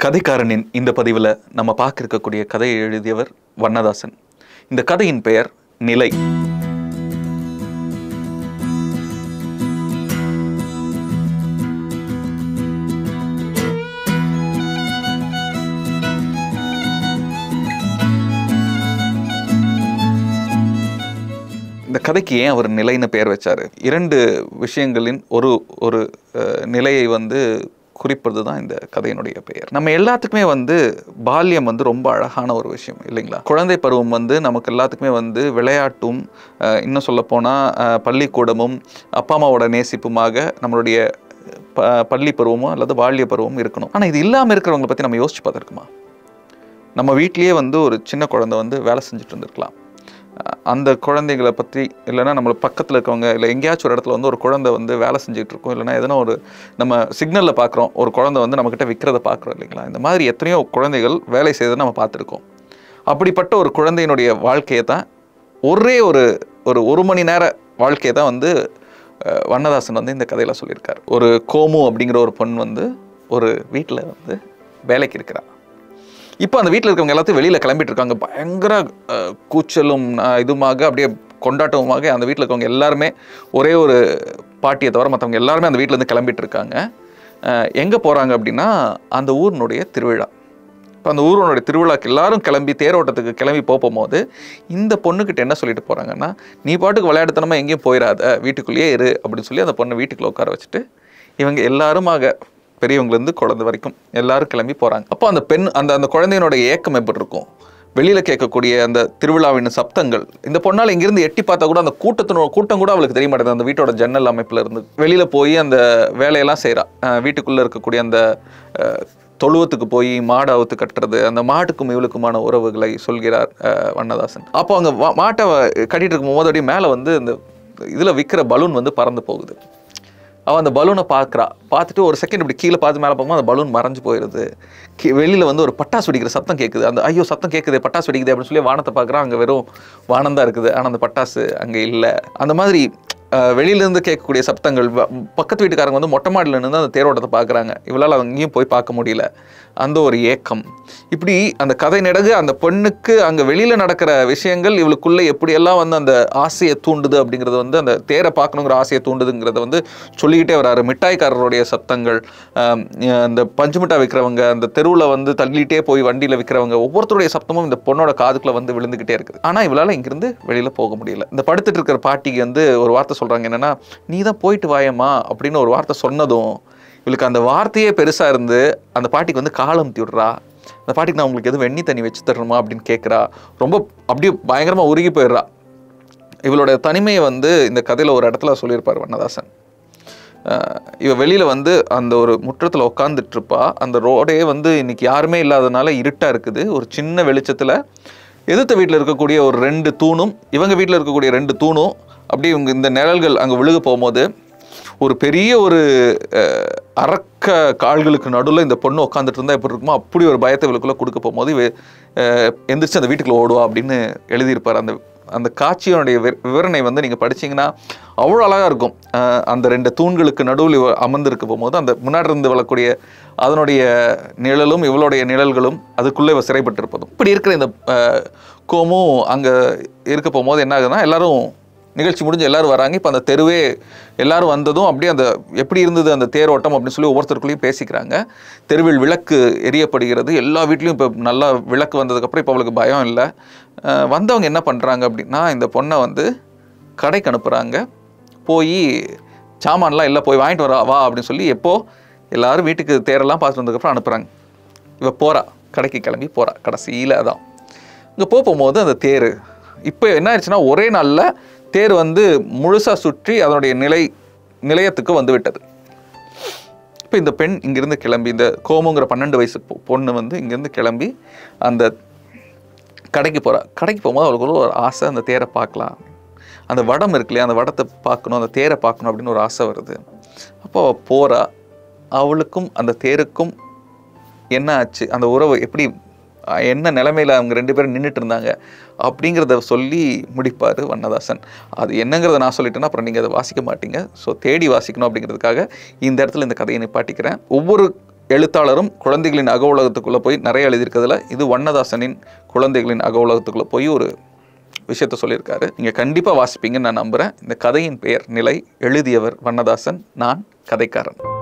கதைக்காரனின் இந்த பதிவில் நம்ம பார்க்க இருக்கக்கூடிய கதையை எழுதியவர் வண்ணதாசன் இந்த கதையின் பெயர் நிலை இந்த கதைக்கு ஏன் அவர் நிலைன்னு பெயர் வச்சாரு இரண்டு விஷயங்களின் ஒரு ஒரு அஹ், நிலையை வந்து குறிப்பது தான் இந்த கதையினுடைய பெயர் நம்ம எல்லாத்துக்குமே வந்து பால்யம் வந்து ரொம்ப அழகான ஒரு விஷயம் இல்லைங்களா குழந்தை பருவம் வந்து நமக்கு எல்லாத்துக்குமே வந்து விளையாட்டும் அஹ், இன்னும் சொல்லப்போனால் பள்ளிக்கூடமும் அப்பா அம்மாவோட நேசிப்புமாக நம்மளுடைய ப பள்ளி பருவமும் அல்லது பால்ய பருவமும் இருக்கணும் ஆனால் இது இல்லாமல் இருக்கிறவங்களை பற்றி நம்ம யோசிச்சு பார்த்துருக்குமா நம்ம வீட்லேயே வந்து ஒரு சின்ன குழந்தை வந்து வேலை செஞ்சுட்டு இருந்திருக்கலாம் அஹ் அந்த குழந்தைகளை பற்றி இல்லைன்னா நம்மள பக்கத்தில் இருக்கவங்க இல்லை எங்கேயாச்சும் ஒரு இடத்துல வந்து ஒரு குழந்தை வந்து வேலை செஞ்சுட்டு இருக்கோம் இல்லைன்னா எதனா ஒரு நம்ம சிக்னலில் பார்க்குறோம் ஒரு குழந்தை வந்து நம்மக்கிட்ட விற்கிறத பார்க்குறோம் இல்லைங்களா இந்த மாதிரி எத்தனையோ குழந்தைகள் வேலை செய்ததை நம்ம பார்த்துருக்கோம் அப்படிப்பட்ட ஒரு குழந்தையினுடைய வாழ்க்கையை தான் ஒரே ஒரு ஒரு ஒரு மணி நேர வாழ்க்கையை தான் வந்து அஹ், வண்ணதாசன் வந்து இந்த கதையில் சொல்லியிருக்கார் ஒரு கோமு அப்படிங்கிற ஒரு பொண்ணு வந்து ஒரு வீட்டில் வந்து வேலைக்கு இருக்கிறா இப்போ அந்த வீட்டில் இருக்கவங்க எல்லாத்தையும் வெளியில் கிளம்பிட்டு இருக்காங்க பயங்கர அஹ், கூச்சலும் அஹ், இதுமாக அப்படியே கொண்டாட்டமுமாக அந்த வீட்டில் இருக்கவங்க எல்லாருமே ஒரே ஒரு பாட்டியை தவிர மற்றவங்க எல்லாருமே அந்த வீட்டிலேருந்து கிளம்பிட்டு இருக்காங்க எங்கே போகிறாங்க அப்படின்னா அந்த ஊரினுடைய திருவிழா இப்போ அந்த ஊரோனுடைய திருவிழாக்கு எல்லாரும் கிளம்பி தேரோட்டத்துக்கு கிளம்பி போக போகும்போது இந்த பொண்ணுக்கிட்ட என்ன சொல்லிட்டு போகிறாங்கன்னா நீ பாட்டுக்கு விளையாடுத்தனமா எங்கேயும் போயிடாத வீட்டுக்குள்ளேயே இரு அப்படின்னு சொல்லி அந்த பொண்ணை வீட்டுக்குள்ள உட்கார வச்சுட்டு இவங்க எல்லாருமாக பெரியவங்கலேருந்து குழந்தை வரைக்கும் எல்லாரும் கிளம்பி போகிறாங்க அப்போ அந்த பெண் அந்த அந்த குழந்தையினோட ஏக்கம் எப்படி இருக்கும் வெளியில் கேட்கக்கூடிய அந்த திருவிழாவின் சப்தங்கள் இந்த பொண்ணால் இங்கிருந்து எட்டி பார்த்தா கூட அந்த கூட்டத்தினோட கூட்டம் கூட அவளுக்கு தெரிய மாட்டேங்குது அந்த வீட்டோட ஜன்னல் அமைப்பில் இருந்து வெளியில் போய் அந்த வேலையெல்லாம் செய்கிறா வீட்டுக்குள்ளே இருக்கக்கூடிய அந்த அஹ், தொழுவத்துக்கு போய் மாடு அவுத்து கட்டுறது அந்த மாட்டுக்கும் இவளுக்குமான உறவுகளை சொல்கிறார் அஹ், வண்ணதாசன் அப்போ அங்கே மாட்டை கட்டிட்டு இருக்கும் போது அப்படியே மேலே வந்து இந்த இதில் விற்கிற பலூன் வந்து பறந்து போகுது அவள் அந்த பலூனை பார்க்குறா பார்த்துட்டு ஒரு செகண்ட் இப்படி கீழே பார்த்து மேலே பார்க்கும்போது அந்த பலூன் மறைஞ்சு போயிடுது கீ வெளியில் வந்து ஒரு பட்டாசு வெடிக்கிற சத்தம் கேட்குது அந்த ஐயோ சத்தம் கேட்குது பட்டாசு வெடிக்குது அப்படின்னு சொல்லி வானத்தை பார்க்குறா அங்கே வெறும் வானம் தான் இருக்குது ஆனால் அந்த பட்டாசு அங்கே இல்லை அந்த மாதிரி அஹ், வெளியிலேருந்து கேட்கக்கூடிய சப்தங்கள் வ- பக்கத்து வீட்டுக்காரங்க வந்து மொட்டை மாடியில் நின்று அந்த தேரோட்டத்தை பார்க்குறாங்க இவளால் அங்கேயும் போய் பார்க்க முடியல அந்த ஒரு ஏக்கம் இப்படி அந்த கதை நெடுகு அந்த பெண்ணுக்கு அங்கே வெளியில் நடக்கிற விஷயங்கள் இவளுக்குள்ளே எப்படியெல்லாம் வந்து அந்த ஆசையை தூண்டுது அப்படிங்கிறது வந்து அந்த தேரை பார்க்கணுங்கிற ஆசையை தூண்டுதுங்கிறத வந்து சொல்லிக்கிட்டே வராரு மிட்டாய்க்காரருடைய சத்தங்கள் ஆம், அந்த பஞ்சு மிட்டாய் விற்கிறவங்க அந்த தெருவில் வந்து தள்ளிட்டே போய் வண்டியில் விற்கிறவங்க ஒவ்வொருத்தருடைய சத்தமும் இந்த பொண்ணோட காதுக்குள்ள வந்து விழுந்துக்கிட்டே இருக்குது ஆனால் இவளால் இங்கிருந்து வெளியில் போக முடியல இந்த படுத்துட்டு இருக்கிற பாட்டிக்கு வந்து ஒரு வார்த்தை சொல்கிறாங்க என்னன்னா நீ தான் போயிட்டு வாயம்மா அப்படின்னு ஒரு வார்த்தை சொன்னதும் இவளுக்கு அந்த வார்த்தையே பெருசாக இருந்து அந்த பாட்டிக்கு வந்து காலம் விடுறா அந்த பாட்டிக்கு நான் உங்களுக்கு எதுவும் வெண்ணி தண்ணி வச்சு தரணுமா அப்படின்னு கேட்குறா ரொம்ப அப்படியே பயங்கரமாக உருகி போயிடுறா இவளோட தனிமையை வந்து இந்த கதையில் ஒரு இடத்துல சொல்லியிருப்பார் வண்ணதாசன் அஹ் இவ வெளியில் வந்து அந்த ஒரு முற்றத்தில் உட்காந்துட்டு இருப்பா அந்த ரோடே வந்து இன்னைக்கு யாருமே இல்லாதனால இருட்டாக இருக்குது ஒரு சின்ன வெளிச்சத்தில் எதிர்த்த வீட்டில் இருக்கக்கூடிய ஒரு ரெண்டு தூணும் இவங்க வீட்டில் இருக்கக்கூடிய ரெண்டு தூணும் அப்படியே இவங்க இந்த நிழல்கள் அங்கே விழுக போகும்போது ஒரு பெரிய ஒரு அஹ், அரக்க கால்களுக்கு நடுவில் இந்த பொண்ணு உட்காந்துட்டு இருந்தால் எப்படி இருக்குமோ அப்படி ஒரு பயத்தை இவளுக்குள்ளே கொடுக்க போகும்போது இவ அஹ், எந்திரிச்சு அந்த வீட்டுக்குள்ள ஓடுவா அப்படின்னு எழுதியிருப்பார் அந்த அந்த காட்சியோடைய வி- விவரணை வந்து நீங்கள் படிச்சீங்கன்னா அவ்வளோ அழகாக இருக்கும் அஹ் அந்த ரெண்டு தூண்களுக்கு நடுவில் இவ அமர்ந்திருக்க போகும்போது அந்த முன்னாடி இருந்து வரக்கூடிய அதனுடைய நிழலும் இவளுடைய நிழல்களும் அதுக்குள்ளே இவ சிறைப்பட்டிருப்பதும் இப்படி இருக்கிற இந்த அஹ், கோமும் அங்கே இருக்க போகும்போது என்ன ஆகுதுன்னா எல்லாரும் நிகழ்ச்சி முடிஞ்சு எல்லாரும் வராங்க இப்போ அந்த தெருவே எல்லாரும் வந்ததும் அப்படியே அந்த எப்படி இருந்தது அந்த தேரோட்டம் அப்படின்னு சொல்லி ஒவ்வொருத்தருக்குள்ளேயும் பேசிக்கிறாங்க தெருவில் விளக்கு எரியப்படுகிறது எல்லா வீட்லேயும் இப்போ நல்லா விளக்கு வந்ததுக்கப்புறம் இப்போ அவளுக்கு பயம் இல்லை அஹ் வந்தவங்க என்ன பண்ணுறாங்க அப்படின்னா இந்த பொண்ணை வந்து கடைக்கு அனுப்புகிறாங்க போய் சாமான்லாம் இல்லை போய் வாங்கிட்டு வரா வா அப்படின்னு சொல்லி எப்போ எல்லாரும் வீட்டுக்கு தேரெல்லாம் பார்த்துட்டு வந்ததுக்கப்புறம் அனுப்புகிறாங்க இவ போகிறா கடைக்கு கிளம்பி போகிறா கடைசியில் அதான் இங்கே போகும்போது அந்த தேர் இப்போ என்ன ஆயிடுச்சுன்னா ஒரே நாளில் தேர் வந்து முழுசாக சுற்றி அதனுடைய நிலை நிலையத்துக்கு வந்து விட்டது இப்போ இந்த பெண் இங்கிருந்து கிளம்பி இந்த கோமுங்கிற பன்னெண்டு வயசு பொ- பொண்ணு வந்து இங்கேருந்து கிளம்பி அந்த கடைக்கு போகிறா கடைக்கு போகும்போது அவளுக்கு ஒரு ஆசை அந்த தேரை பார்க்கலாம் அந்த வடம் இருக்கு இல்லையா அந்த வடத்தை பார்க்கணும் அந்த தேரை பார்க்கணும் அப்படின்னு ஒரு ஆசை வருது அப்போ அவள் போகிறா அவளுக்கும் அந்த தேருக்கும் என்ன ஆச்சு அந்த உறவு எப்படி அஹ், என்ன நிலைமையில் அவங்க ரெண்டு பேரும் நின்றுட்டு இருந்தாங்க அப்படிங்கிறத சொல்லி முடிப்பார் வண்ணதாசன் அது என்னங்கிறத நான் சொல்லிட்டேன்னா அப்புறம் நீங்கள் அதை வாசிக்க மாட்டீங்க ஸோ தேடி வாசிக்கணும் அப்படிங்கிறதுக்காக இந்த இடத்துல இந்த கதையை நிப்பாட்டிக்கிறேன் ஒவ்வொரு எழுத்தாளரும் குழந்தைகளின் அக உலகத்துக்குள்ளே போய் நிறைய எழுதியிருக்கிறதுல இது வண்ணதாசனின் குழந்தைகளின் அக உலகத்துக்குள்ளே போய் ஒரு விஷயத்த சொல்லியிருக்காரு நீங்கள் கண்டிப்பாக வாசிப்பீங்கன்னு நான் நம்புகிறேன் இந்த கதையின் பெயர் நிலை எழுதியவர் வண்ணதாசன் நான் கதைக்காரன்